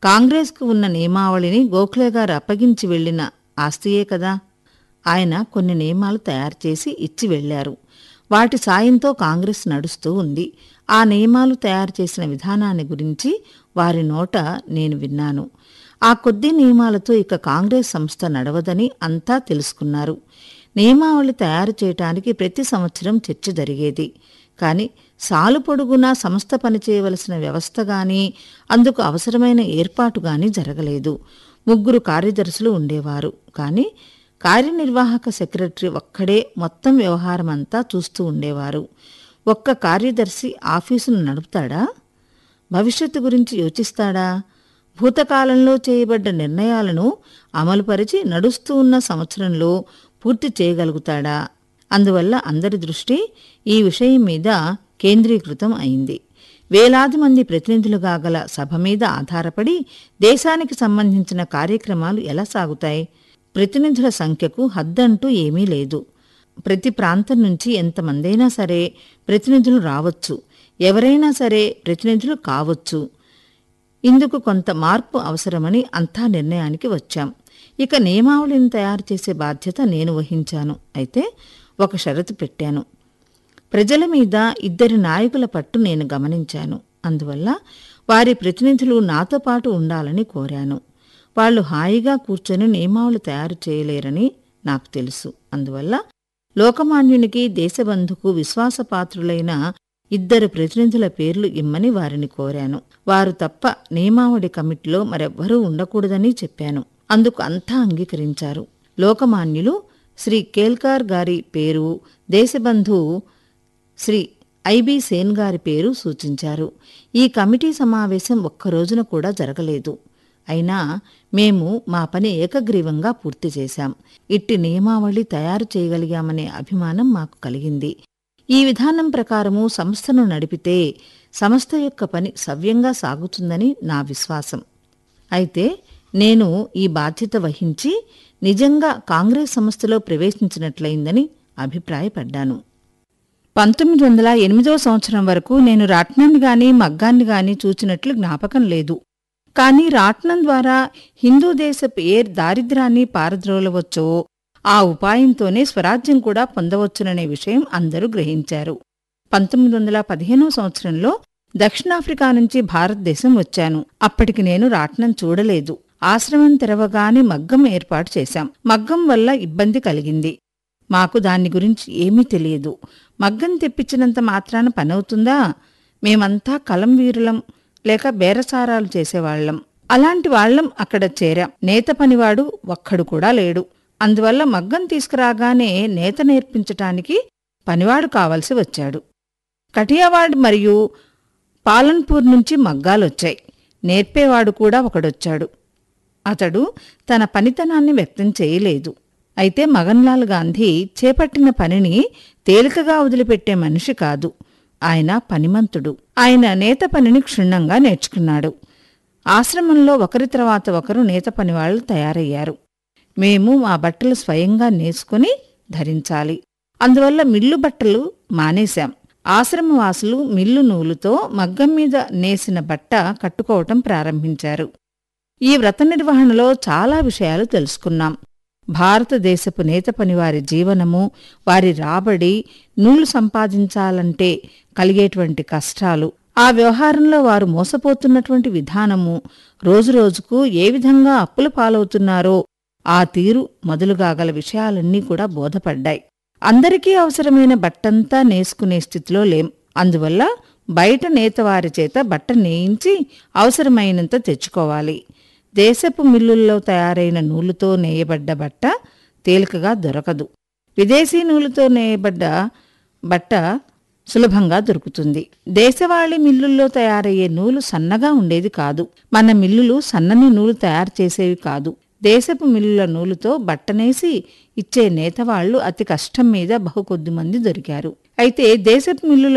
కాంగ్రెస్కు ఉన్న నియమావళిని గోఖలే గారు అప్పగించి వెళ్లిన ఆస్తియే కదా ఆయన కొన్ని నియమాలు తయారు చేసి ఇచ్చి వెళ్లారు వాటి సాయంతో కాంగ్రెస్ నడుస్తూ ఉంది ఆ నియమాలు తయారు చేసిన విధానాన్ని గురించి వారి నోట నేను విన్నాను ఆ కొద్ది నియమాలతో ఇక కాంగ్రెస్ సంస్థ నడవదని అంతా తెలుసుకున్నారు నియమావళి తయారు చేయటానికి ప్రతి సంవత్సరం చర్చ జరిగేది కానీ సాలు పొడుగునా సంస్థ పనిచేయవలసిన వ్యవస్థ గాని అందుకు అవసరమైన ఏర్పాటు గాని జరగలేదు ముగ్గురు కార్యదర్శులు ఉండేవారు కానీ కార్యనిర్వాహక సెక్రటరీ ఒక్కడే మొత్తం వ్యవహారమంతా చూస్తూ ఉండేవారు ఒక్క కార్యదర్శి ఆఫీసును నడుపుతాడా భవిష్యత్తు గురించి యోచిస్తాడా భూతకాలంలో చేయబడ్డ నిర్ణయాలను అమలుపరిచి నడుస్తూ ఉన్న సంవత్సరంలో పూర్తి చేయగలుగుతాడా అందువల్ల అందరి దృష్టి ఈ విషయం మీద కేంద్రీకృతం అయింది వేలాది మంది ప్రతినిధులుగా గల సభ మీద ఆధారపడి దేశానికి సంబంధించిన కార్యక్రమాలు ఎలా సాగుతాయి ప్రతినిధుల సంఖ్యకు హద్దంటూ ఏమీ లేదు ప్రతి ప్రాంతం నుంచి ఎంతమందైనా సరే ప్రతినిధులు రావచ్చు ఎవరైనా సరే ప్రతినిధులు కావచ్చు ఇందుకు కొంత మార్పు అవసరమని అంతా నిర్ణయానికి వచ్చాం ఇక నియమావళిని తయారు చేసే బాధ్యత నేను వహించాను అయితే ఒక షరతు పెట్టాను ప్రజల మీద ఇద్దరి నాయకుల పట్టు నేను గమనించాను అందువల్ల వారి ప్రతినిధులు నాతో పాటు ఉండాలని కోరాను వాళ్ళు హాయిగా కూర్చొని నియమావళి తయారు చేయలేరని నాకు తెలుసు అందువల్ల లోకమాన్యునికి దేశబంధుకు విశ్వాసపాత్రులైన ఇద్దరు ప్రతినిధుల పేర్లు ఇమ్మని వారిని కోరాను వారు తప్ప నియమావళి కమిటీలో మరెవ్వరూ ఉండకూడదని చెప్పాను అందుకు అంతా అంగీకరించారు లోకమాన్యులు శ్రీ కేల్కార్ గారి పేరు దేశబంధు శ్రీ ఐబి సేన్ గారి పేరు సూచించారు ఈ కమిటీ సమావేశం ఒక్క రోజున కూడా జరగలేదు అయినా మేము మా పని ఏకగ్రీవంగా పూర్తి చేశాం ఇట్టి నియమావళి తయారు చేయగలిగామనే అభిమానం మాకు కలిగింది ఈ విధానం ప్రకారము సంస్థను నడిపితే సంస్థ యొక్క పని సవ్యంగా సాగుతుందని నా విశ్వాసం అయితే నేను ఈ బాధ్యత వహించి నిజంగా కాంగ్రెస్ సంస్థలో ప్రవేశించినట్లయిందని అభిప్రాయపడ్డాను పంతొమ్మిది వందల ఎనిమిదో సంవత్సరం వరకు నేను రాట్నాన్ని గాని మగ్గాన్ని గాని చూచినట్లు జ్ఞాపకం లేదు కానీ రాట్నం ద్వారా హిందూ దేశపు ఏ దారిద్ర్యాన్ని పారద్రోలవచ్చో ఆ ఉపాయంతోనే స్వరాజ్యం కూడా పొందవచ్చుననే విషయం అందరూ గ్రహించారు పంతొమ్మిది వందల పదిహేనో సంవత్సరంలో దక్షిణాఫ్రికా నుంచి భారతదేశం వచ్చాను అప్పటికి నేను రాట్నం చూడలేదు ఆశ్రమం తెరవగానే మగ్గం ఏర్పాటు చేశాం మగ్గం వల్ల ఇబ్బంది కలిగింది మాకు దాన్ని గురించి ఏమీ తెలియదు మగ్గం తెప్పించినంత మాత్రాన పనవుతుందా మేమంతా కలం వీరులం లేక బేరసారాలు చేసేవాళ్లం అలాంటి వాళ్లం అక్కడ చేరాం నేత పనివాడు ఒక్కడు కూడా లేడు అందువల్ల మగ్గం తీసుకురాగానే నేత నేర్పించటానికి పనివాడు కావలసి వచ్చాడు కటియావాడ్ మరియు పాలన్పూర్ నుంచి మగ్గాలొచ్చాయి నేర్పేవాడు కూడా ఒకడొచ్చాడు అతడు తన పనితనాన్ని వ్యక్తం చేయలేదు అయితే మగన్లాల్ గాంధీ చేపట్టిన పనిని తేలికగా వదిలిపెట్టే మనిషి కాదు ఆయన పనిమంతుడు ఆయన నేత పనిని క్షుణ్ణంగా నేర్చుకున్నాడు ఆశ్రమంలో ఒకరి తర్వాత ఒకరు నేత పనివాళ్లు తయారయ్యారు మేము మా బట్టలు స్వయంగా నేసుకుని ధరించాలి అందువల్ల మిల్లు బట్టలు మానేశాం ఆశ్రమవాసులు మిల్లు నూలుతో మగ్గం మీద నేసిన బట్ట కట్టుకోవటం ప్రారంభించారు ఈ వ్రత నిర్వహణలో చాలా విషయాలు తెలుసుకున్నాం భారతదేశపు నేత పనివారి జీవనము వారి రాబడి నూలు సంపాదించాలంటే కలిగేటువంటి కష్టాలు ఆ వ్యవహారంలో వారు మోసపోతున్నటువంటి విధానము రోజురోజుకు ఏ విధంగా అప్పుల పాలవుతున్నారో ఆ తీరు మొదలుగా గల విషయాలన్నీ కూడా బోధపడ్డాయి అందరికీ అవసరమైన బట్టంతా నేసుకునే స్థితిలో లేం అందువల్ల బయట నేతవారి చేత బట్ట నేయించి అవసరమైనంత తెచ్చుకోవాలి దేశపు మిల్లుల్లో తయారైన నూలుతో నేయబడ్డ బట్ట తేలికగా దొరకదు విదేశీ నూలుతో నేయబడ్డ బట్ట సులభంగా దొరుకుతుంది దేశవాళీ మిల్లుల్లో తయారయ్యే నూలు సన్నగా ఉండేది కాదు మన మిల్లులు సన్నని నూలు తయారు చేసేవి కాదు దేశపు మిల్లుల నూలుతో బట్టనేసి ఇచ్చే నేతవాళ్లు అతి కష్టం మీద బహు కొద్దిమంది దొరికారు అయితే దేశపు మిల్లుల